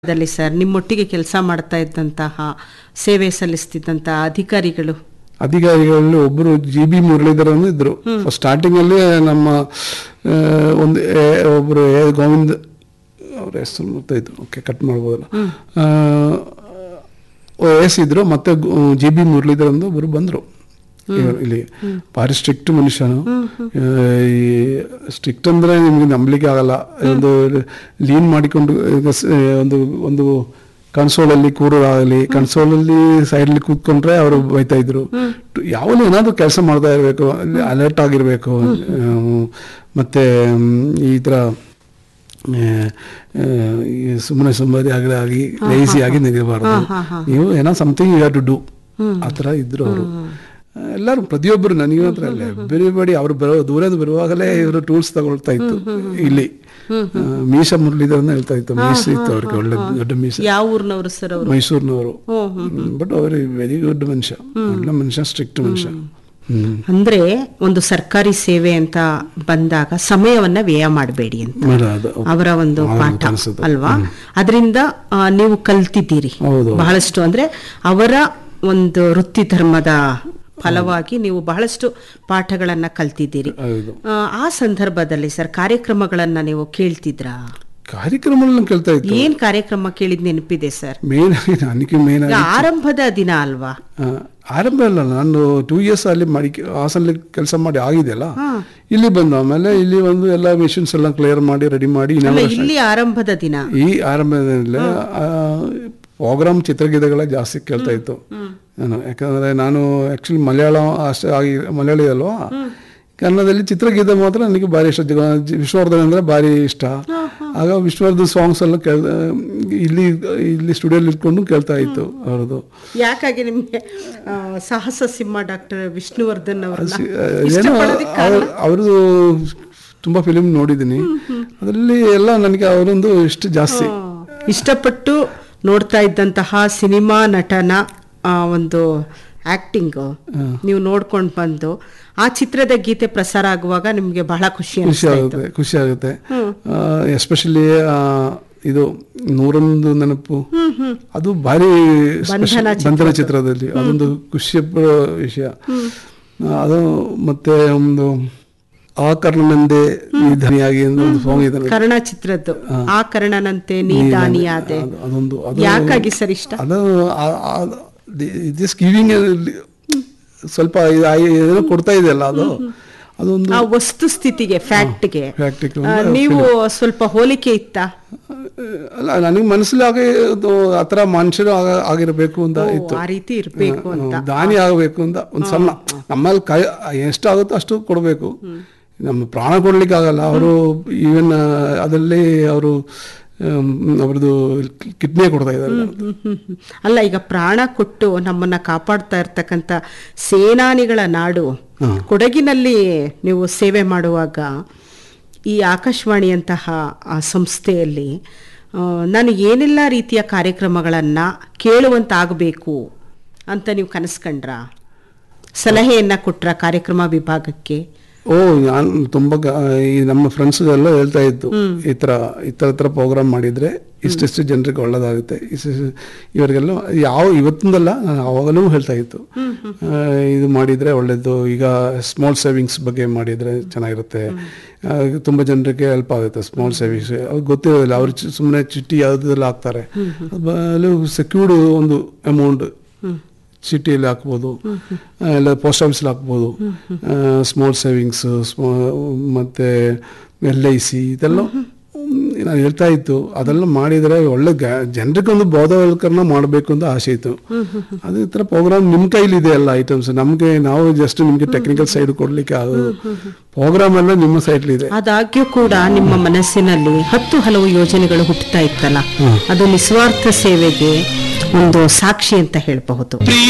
ದಲ್ಲಿ ಸರ್ ನಿಮ್ಮೊಟ್ಟಿಗೆ ಕೆಲಸ ಮಾಡ್ತಾ ಇದ್ದಂತಹ ಸೇವೆ ಸಲ್ಲಿಸ್ತಿದ್ದಂತಹ ಅಧಿಕಾರಿಗಳು ಅಧಿಕಾರಿಗಳಲ್ಲಿ ಒಬ್ಬರು ಜಿ ಬಿ ಮುರಳೀಧರ್ ಅಂತ ಇದ್ರು ಸ್ಟಾರ್ಟಿಂಗ್ ಅಲ್ಲಿ ನಮ್ಮ ಆ, ಒಂದು ಎ- ಒಬ್ರು ಎ ಗೋವಿಂದ್ ಅವ್ರ ಹೆಸರು ಗೊತ್ತಾಯ್ತು ಓಕೆ ಕಟ್ ಮಾಡ್ಬೋದಲ್ಲ ಎಸ್ ಇದ್ರು ಮತ್ತೆ ಜಿ ಬಿ ಮುರಳೀಧರ್ ಅಂತ ಒಬ್ರು ಬಂದ್ರು ಇವ್ರು ಇಲ್ಲಿ ಭಾರಿ ಸ್ಟ್ರಿಕ್ಟ್ ಮನುಷ್ಯನು ಆ, ಈ ಸ್ಟ್ರಿಕ್ಟ್ ಅಂದ್ರೆ ನಿಮ್ಗೆ ನಂಬಲಿಕ್ಕೆ ಆಗಲ್ಲ ಒಂದು ಲೀನ್ ಮಾಡಿಕೊಂಡು ಈಗ ಸ- ಒಂದು ಒಂದು ಕನ್ಸೋಲ್ ಅಲ್ಲಿ ಕೂರೋದಾಗಲಿ ಕನ್ಸೋಲ್ ಅಲ್ಲಿ ಸೈಡ್ ಅಲ್ಲಿ ಕೂತ್ಕೊಂಡ್ರೆ ಅವರು ಬೈತಾ ಇದ್ರು ಯಾವಾಗಲೂ ಏನಾದ್ರು ಕೆಲಸ ಮಾಡ್ತಾ ಇರಬೇಕು ಅಲರ್ಟ್ ಆಗಿರ್ಬೇಕು ಆ, ಮತ್ತೆ ಮ್, ಈ ತರ ಸುಮ್ಮನೆ ಸುಮ್ಮನೆ ಆಗಲಿ ಆಗಿ ಲೇಸಿ ಆಗಿ ನಿಲ್ಲಬಾರ್ದು ನೀವು ಏನೋ something you have to do ಆ ಥರ ಇದ್ರು ಅವರು ಎಲ್ಲರೂ ಪ್ರತಿಯೊಬ್ಬರು ನನಗೆ ಮಾತ್ರ ಅಲ್ಲ ಎವ್ರಿಬಡಿ ಅವ್ರು ಬರೋ ದೂರದ ಬರುವಾಗಲೇ ಇವರು ಟೂಲ್ಸ್ ತಗೊಳ್ತಾ ಇತ್ತು ಇಲ್ಲಿ ಆ, ಮೀಸ ಮುರಳಿದ್ರು ಅಂತ ಹೇಳ್ತಾ ಇತ್ತು ಮೀಸ ಇತ್ತು ಅವ್ರಿಗೆ ಒಳ್ಳೆ ದೊಡ್ಡ ಮೀಸ ಯಾವ ಊರ್ನವರು ಸರ್ ಅವರು ಮೈಸೂರಿನವರು ಬಟ್ ಅವರು ವೆರಿ ಗುಡ್ ಮನುಷ್ಯ ಒಳ್ಳೆ ಮನುಷ್ಯ ಸ್ಟ್ರಿಕ್ಟ್ ಮನುಷ್ಯ ಹ್ಮ್ ಅಂದ್ರೆ ಒಂದು ಸರ್ಕಾರಿ ಸೇವೆ ಅಂತ ಬಂದಾಗ ಸಮಯವನ್ನ ವ್ಯಯ ಮಾಡಬೇಡಿ ಅಂತ ಮೇಡ ಅದು ಅವರ ಒಂದು ಹೌದು, ಪಾಠ ಅನ್ಸುತ್ತೆ. ಅಲ್ವಾ ಅದರಿಂದ ಆ, ನೀವು ಕಲ್ತಿದ್ದೀರಿ ಹೌದು. ಬಹಳಷ್ಟು ಅಂದ್ರೆ ಅವರ ಒಂದು ವೃತ್ತಿ ಧರ್ಮದ ಫಲವಾಗಿ ನೀವು ಬಹಳಷ್ಟು ಪಾಠಗಳನ್ನ ಕಲ್ತಿದ್ದೀರಿ ಹೌದು ಆ, ಆ ಸಂದರ್ಭದಲ್ಲಿ ಸರ್ ಕಾರ್ಯಕ್ರಮಗಳನ್ನ ನೀವು ಕೇಳ್ತಿದ್ರಾ ಕಾರ್ಯಕ್ರಮಗಳನ್ನ ಕೇಳ್ತಾ ಇತ್ತು ಏನ್ ಕಾರ್ಯಕ್ರಮ ಕೇಳಿದ್ ನೆನಪಿದೆ ಸರ್ ಮೇನ್ ಆಗಿ ನನಗೆ ಮೇನ್ ಈಗ ಆಗಿ ಆರಂಭದ ದಿನ ಅಲ್ವಾ ಆ, ಆರಂಭ ಅಲ್ಲ ನಾನು ಟೂ ಇಯರ್ಸ್ ಅಲ್ಲಿ ಮಾಡಿ ಹಾಸನಲ್ಲಿ ಕೆಲಸ ಮಾಡಿ ಆಗಿದೆಯಲ್ಲ ಇಲ್ಲಿ ಬಂದು ಆಮೇಲೆ ಇಲ್ಲಿ ಒಂದು ಎಲ್ಲ ಮಿಷನ್ಸ್ ಎಲ್ಲ ಕ್ಲಿಯರ್ ಮಾಡಿ ರೆಡಿ ಮಾಡಿ ಅಲ್ಲ inauguration ಇಲ್ಲಿ ಆರಂಭದ ದಿನ ಈ ಆರಂಭದಲ್ಲಿ ಪ್ರೋಗ್ರಾಮ್ ಚಿತ್ರಗೀತೆಗಳ ಜಾಸ್ತಿ ಕೇಳ್ತಾ ಇತ್ತು ನಾನು ಯಾಕಂದ್ರೆ ನಾನು ಆಕ್ಚುಲಿ ಮಲಯಾಳ ಅಷ್ಟೇ ಆಗಿ ಮಲಯಾಳಿ ಅಲ್ವಾ ಕನ್ನಡದಲ್ಲಿ ಚಿತ್ರಗೀತೆ ಮಾತ್ರ ನನಗೆ ಭಾರಿ ಇಷ್ಟ ಜಗ- ಜಿ- ವಿಷ್ಣುವರ್ಧನ್ ಅಂದ್ರೆ ಭಾರಿ ಇಷ್ಟ ಆಗ ವಿಷ್ಣುವರ್ಧನ್ ಸಾಂಗ್ಸ್ ಎಲ್ಲ ಕೇಳ್ ಇಲ್ಲಿ ಇಲ್ಲಿ ಸ್ಟುಡಿಯೋಲಿ ಇಟ್ಕೊಂಡು ಕೇಳ್ತಾ ಇತ್ತು ಅವ್ರದ್ದು ಯಾಕಾಗಿ ನಿಮ್ಗೆ ಆ, ಸಾಹಸ ಸಿಂಹ ಡಾಕ್ಟರ್ ವಿಷ್ಣುವರ್ಧನ್ ಅವರನ್ನ ಸಿ- ಏನೋ ಇಷ್ಟಪಡೋದಕ್ಕೆ ಕಾರಣ? ಅವ್ರದ್ದು ತುಂಬಾ ಫಿಲಿಮ್ ನೋಡಿದ್ದೀನಿ ಅದರಲ್ಲಿ ಎಲ್ಲ ನನಗೆ ಅವರೊಂದು ಇಷ್ಟ ಜಾಸ್ತಿ ಇಷ್ಟಪಟ್ಟು ನೋಡ್ತಾ ಇದ್ದಂತಹ ಸಿನಿಮಾ ನಟನ ಆ, ಒಂದು ಆಕ್ಟಿಂಗ್ ನೀವು ನೋಡ್ಕೊಂಡು ಬಂದು ಆ ಚಿತ್ರದ ಗೀತೆ ಪ್ರಸಾರ ಆಗುವಾಗ ನಿಮ್ಗೆ ಬಹಳ ಖುಷಿ ಖುಷಿ ಅನಿಸ್ತಾ ಇತ್ತು ಆಗುತ್ತೆ ಖುಷಿ ಆಗುತ್ತೆ ಎಸ್ಪೆಷಲಿ ಇದು ನೂರೊಂದು ನೆನಪು ಅದು ಭಾರಿ special. ಬಂಧನ ಬಂಧನ ಚಿತ್ರದಲ್ಲಿ ಅದೊಂದು ಖುಷಿಯ ಪ- ವಿಷಯ ಆ, ಅದು ಮತ್ತೆ ಒಂದು ಆ ಕರ್ಣನಂದೆ ನಿಧನಿಯಾಗಿ ಅಂತ ಒಂದು ಸಾಂಗ್ ಇದೆ ನೋಡಿ. ಕರ್ಣ ಚಿತ್ರದ್ದು ಆ ಕರ್ಣನಂತೆ ನೀ ದಾನಿಯಾದೆ ಅದು- ಅದೊಂದು ಅದು ಯಾಕಾಗಿ ಸರ್ ಇಷ್ಟ ಅದು ದಿಸ್ ಗಿವಿಂಗ್ ಸ್ವಲ್ಪ ಇದು ಆಗಿ ಏನೋ ಕೊಡ್ತಾ ಇದೆಯಲ್ಲ ಅದು ಅದೊಂದು ಆ ವಸ್ತು ಸ್ಥಿತಿಗೆ ಫ್ಯಾಕ್ಟ್ಗೆ fact ಗೆ ಆ, ಒಂದು ನೀವು ಸ್ವಲ್ಪ ಹೋಲಿಕೆ ಇತ್ತ ಅಲ್ಲ ನನಗೆ ಮನಸ್ಸಲ್ಲಿ ಆಗ ಇದು ಆ ಥರ ಮನುಷ್ಯರು ಆಗ- ಆಗಿರ್ಬೇಕು ಅಂತ ಇತ್ತು ಆ ರೀತಿ ಇರ್ಬೇಕು ಅಂತ ಹ್ಮ್, ದಾನಿ ಆಗಬೇಕು ಅಂತ ಒಂದು ಸಣ್ಣ ನಮ್ಮಲ್ಲಿ ಕೈ ಎಷ್ಟಾಗುತ್ತೋ ಅಷ್ಟು ಕೊಡಬೇಕು ನಮ್ಮ ಪ್ರಾಣ ಕೊಡ್ಲಿಕ್ಕೆ ಆಗಲ್ಲ ಅವರು ಈವನ್ ಅದರಲ್ಲಿ ಅವರು ಅವ್ರದ್ದು ಕಿಡ್ನಿ ಕೊಡ್ತಾ ಇದ್ದಾರೆ ಹ್ಮ್, ಹ್ಮ್, ಹ್ಮ್. ಅಲ್ಲ ಈಗ ಪ್ರಾಣ ಕೊಟ್ಟು ನಮ್ಮನ್ನ ಕಾಪಾಡ್ತಾ ಇರ್ತಕ್ಕಂಥ ಸೇನಾನಿಗಳ ನಾಡು ಕೊಡಗಿನಲ್ಲಿ ನೀವು ಸೇವೆ ಮಾಡುವಾಗ ಈ ಆಕಾಶವಾಣಿಯಂತಹ ಆ ಸಂಸ್ಥೆಯಲ್ಲಿ ಆ, ನಾನು ಏನೆಲ್ಲ ರೀತಿಯ ಕಾರ್ಯಕ್ರಮಗಳನ್ನು ಕೇಳುವಂತಾಗಬೇಕು ಅಂತ ನೀವು ಕನಸ್ಕೊಂಡ್ರ ಸಲಹೆಯನ್ನ ಕೊಟ್ರ ಕಾರ್ಯಕ್ರಮ ವಿಭಾಗಕ್ಕೆ ಓ ನಾನು ತುಂಬಾ ಗ- ಈ ನಮ್ಮ ಫ್ರೆಂಡ್ಸ್ ಎಲ್ಲ ಹೇಳ್ತಾ ಇತ್ತು ಈ ತರ ಈ ತರ ತರ ಪ್ರೋಗ್ರಾಮ್ ಮಾಡಿದ್ರೆ ಇಷ್ಟಿಷ್ಟು ಜನರಿಗೆ ಒಳ್ಳೇದಾಗುತ್ತೆ ಇಷ್ಟಿಷ್ಟು ಇವರಿಗೆಲ್ಲ ಯಾವ ಇವತ್ತಿಂದಲ್ಲ ನಾನು ಅವಾಗಲೂ ಹೇಳ್ತಾ ಇತ್ತು ಆ, ಇದು ಮಾಡಿದ್ರೆ ಒಳ್ಳೇದು ಈಗ ಸ್ಮಾಲ್ ಸೇವಿಂಗ್ಸ್ ಬಗ್ಗೆ ಮಾಡಿದ್ರೆ ಚೆನ್ನಾಗಿರುತ್ತೆ ಆ, ತುಂಬಾ ಜನರಿಗೆ ಹೆಲ್ಪ್ ಆಗುತ್ತೆ ಸ್ಮಾಲ್ ಸೇವಿಂಗ್ಸ್ ಅವ್ರಿಗೆ ಗೊತ್ತಿರೋದಿಲ್ಲ ಅವ್ರು ಸುಮ್ಮನೆ ಚಿಟ್ಟಿ ಯಾವುದೆಲ್ಲ ಹಾಕ್ತಾರೆ ಅದು ಸೆಕ್ಯೂರ್ಡ್ ಒಂದು ಅಮೌಂಟ್ ಸಿಟಿಯಲ್ಲಿ ಹಾಕ್ಬೋದು ಆ, ಇಲ್ಲ ಪೋಸ್ಟ್ ಆಫೀಸಲ್ಲಿ ಹಾಕ್ಬೋದು ಸ್ಮಾಲ್ ಸೇವಿಂಗ್ಸ್ ಮತ್ತೆ ಎಲ್ ಐ ಸಿ ಇದೆಲ್ಲ ನಾನು ಹೇಳ್ತಾ ಇತ್ತು ಅದೆಲ್ಲ ಮಾಡಿದರೆ ಒಳ್ಳೆ ಜನರಿಗೆ ಒಂದು ಬೋಧವಲ್ಕರಣ ಮಾಡಬೇಕು ಅಂತ ಆಸೆ ಇತ್ತು ಅದು ಈ ಥರ ಪ್ರೋಗ್ರಾಮ್ ನಿಮ್ಮ ಕೈಲಿ ಇದೆ ಅಲ್ಲ ಐಟಮ್ಸ್ ನಮಗೆ ನಾವು ಜಸ್ಟ್ ನಿಮಗೆ ಟೆಕ್ನಿಕಲ್ ಸೈಡ್ ಕೊಡ್ಲಿಕ್ಕೆ ಆಗೋದು ಪ್ರೋಗ್ರಾಮ್ ಎಲ್ಲ ನಿಮ್ಮ ಸೈಡ್ಲಿದೆ ಆದಾಗ್ಯೂ ಕೂಡ ನಿಮ್ಮ ಮನಸ್ಸಿನಲ್ಲಿ ಹತ್ತು ಹಲವು ಯೋಜನೆಗಳು ಹುಟ್ಟುತ್ತಾ ಇತ್ತಲ್ಲ ಅದು ನಿಸ್ವಾರ್ಥ ಸೇವೆಗೆ ಒಂದು ಸಾಕ್ಷಿ ಅಂತ ಹೇಳಬಹುದು